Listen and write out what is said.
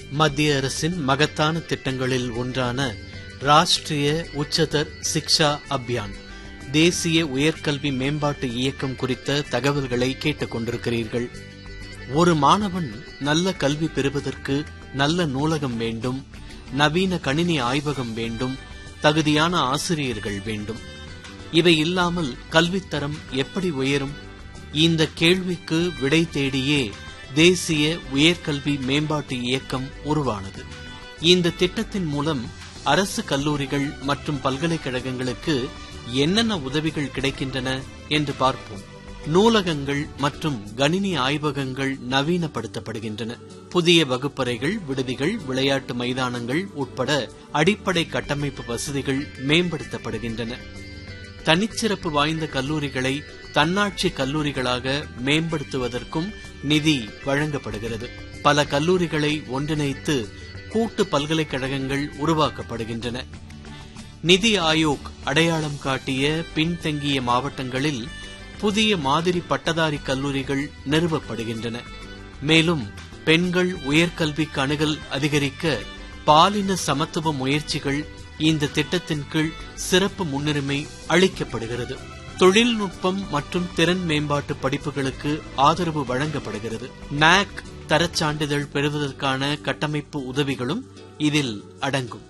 மத்திய அரசின் மகத்தான திட்டங்களில் ஒன்றான ராஷ்டிரிய உச்சதர் சிக்ஷா அபியான் தேசிய உயர்கல்வி மேம்பாட்டு இயக்கம் குறித்த தகவல்களை கேட்டுக் கொண்டிருக்கிறீர்கள் ஒரு மாணவன் நல்ல கல்வி பெறுவதற்கு நல்ல நூலகம் வேண்டும் நவீன கணினி ஆய்வகம் வேண்டும் தகுதியான ஆசிரியர்கள் வேண்டும் இவை இல்லாமல் கல்வித்தரம் எப்படி உயரும் இந்த கேள்விக்கு விடை தேடியே தேசிய உயர்கல்வி மேம்பாட்டு இயக்கம் உருவானது இந்த திட்டத்தின் மூலம் அரசு கல்லூரிகள் மற்றும் பல்கலைக்கழகங்களுக்கு என்னென்ன உதவிகள் கிடைக்கின்றன என்று பார்ப்போம் நூலகங்கள் மற்றும் கணினி ஆய்வகங்கள் நவீனப்படுத்தப்படுகின்றன புதிய வகுப்பறைகள் விடுதிகள் விளையாட்டு மைதானங்கள் உட்பட அடிப்படை கட்டமைப்பு வசதிகள் மேம்படுத்தப்படுகின்றன தனிச்சிறப்பு வாய்ந்த கல்லூரிகளை தன்னாட்சி கல்லூரிகளாக மேம்படுத்துவதற்கும் நிதி வழங்கப்படுகிறது பல கல்லூரிகளை ஒன்றிணைத்து கூட்டு பல்கலைக்கழகங்கள் உருவாக்கப்படுகின்றன நிதி ஆயோக் அடையாளம் காட்டிய பின்தங்கிய மாவட்டங்களில் புதிய மாதிரி பட்டதாரி கல்லூரிகள் நிறுவப்படுகின்றன மேலும் பெண்கள் உயர்கல்விக்கு அணுகல் அதிகரிக்க பாலின சமத்துவ முயற்சிகள் இந்த திட்டத்தின் கீழ் சிறப்பு முன்னுரிமை அளிக்கப்படுகிறது தொழில்நுட்பம் மற்றும் திறன் மேம்பாட்டு படிப்புகளுக்கு ஆதரவு வழங்கப்படுகிறது நாக் தரச் சான்றிதழ் பெறுவதற்கான கட்டமைப்பு உதவிகளும் இதில் அடங்கும்